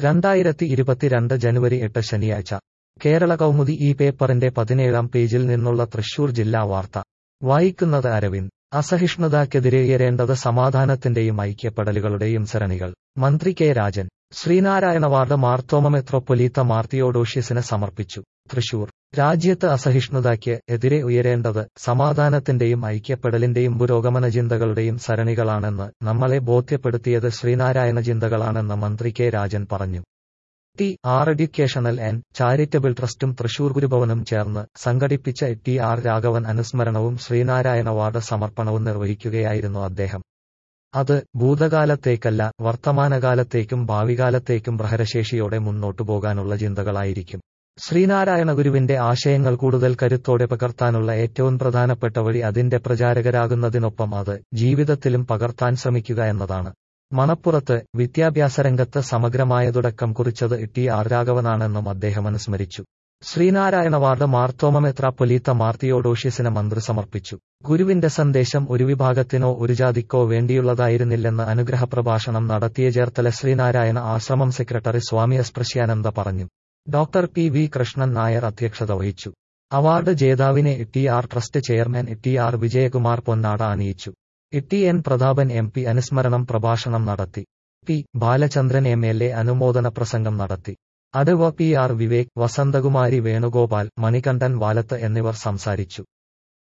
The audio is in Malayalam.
രണ്ടായിരത്തി ഇരുപത്തിരണ്ട് ജനുവരി എട്ട് ശനിയാഴ്ച കേരള കൗമുദി ഈ പേപ്പറിന്റെ പതിനേഴാം പേജിൽ നിന്നുള്ള തൃശൂർ ജില്ലാ വാർത്ത വായിക്കുന്നത് അരവിന്ദ് അസഹിഷ്ണുതയ്ക്കെതിരെ ഉയരേണ്ടത് സമാധാനത്തിന്റെയും ഐക്യപ്പെടലുകളുടെയും സരണികൾ മന്ത്രി കെ രാജൻ ശ്രീനാരായണ വാർഡ് മാർത്തോമ മെത്രോപ്പൊലീത്ത മാർത്തിയോഡോഷ്യസിന് സമർപ്പിച്ചു തൃശൂർ രാജ്യത്ത് അസഹിഷ്ണുതയ്ക്ക് എതിരെ ഉയരേണ്ടത് സമാധാനത്തിന്റെയും ഐക്യപ്പെടലിന്റെയും പുരോഗമന ചിന്തകളുടെയും സരണികളാണെന്ന് നമ്മളെ ബോധ്യപ്പെടുത്തിയത് ശ്രീനാരായണ ചിന്തകളാണെന്ന് മന്ത്രി കെ രാജൻ പറഞ്ഞു T R educational and charitable ട്രസ്റ്റും തൃശൂർ ഗുരുഭവനും ചേർന്ന് സംഘടിപ്പിച്ച ടി ആർ രാഘവൻ അനുസ്മരണവും ശ്രീനാരായണ വാർഡ് സമർപ്പണവും നിർവഹിക്കുകയായിരുന്നു അദ്ദേഹം അത് ഭൂതകാലത്തേക്കല്ല വർത്തമാനകാലത്തേക്കും ഭാവികാലത്തേക്കും പ്രഹരശേഷിയോടെ മുന്നോട്ടു പോകാനുള്ള ചിന്തകളായിരിക്കും ശ്രീനാരായണ ഗുരുവിന്റെ ആശയങ്ങൾ കൂടുതൽ കരുത്തോടെ പകർത്താനുള്ള ഏറ്റവും പ്രധാനപ്പെട്ട വഴി അതിന്റെ പ്രചാരകരാകുന്നതിനൊപ്പം അത് ജീവിതത്തിലും പകർത്താൻ ശ്രമിക്കുക എന്നതാണ് മണപ്പുറത്ത് വിദ്യാഭ്യാസ രംഗത്ത് സമഗ്രമായ തുടക്കം കുറിച്ചത് ടി ആർ രാഘവനാണെന്നും അദ്ദേഹം അനുസ്മരിച്ചു ശ്രീനാരായണ വാർഡ് മാർത്തോമ മെത്രാപ്പൊലീത്ത മാർത്തിയോഡോഷ്യസിന് മന്ത്രി സമർപ്പിച്ചു ഗുരുവിന്റെ സന്ദേശം ഒരു വിഭാഗത്തിനോ ഒരു ജാതിക്കോ വേണ്ടിയുള്ളതായിരുന്നില്ലെന്ന് അനുഗ്രഹ പ്രഭാഷണം നടത്തിയ ചേർത്തല ശ്രീനാരായണ ആശ്രമം സെക്രട്ടറി സ്വാമി എസ് പ്രശ്യാനന്ദ പറഞ്ഞു doctor P V Krishnan Nair അധ്യക്ഷത വഹിച്ചു അവാർഡ് ജേതാവിനെ T R trust chairman T R Vijayakumar പൊന്നാട അണിയിച്ചു T N Prathapan M P അനുസ്മരണം പ്രഭാഷണം നടത്തി P Balachandran M L A അനുമോദന പ്രസംഗം നടത്തി അടവ പി ആർ വിവേക് വസന്തകുമാരി വേണുഗോപാൽ മണികണ്ഠൻ വാലത്ത് എന്നിവർ സംസാരിച്ചു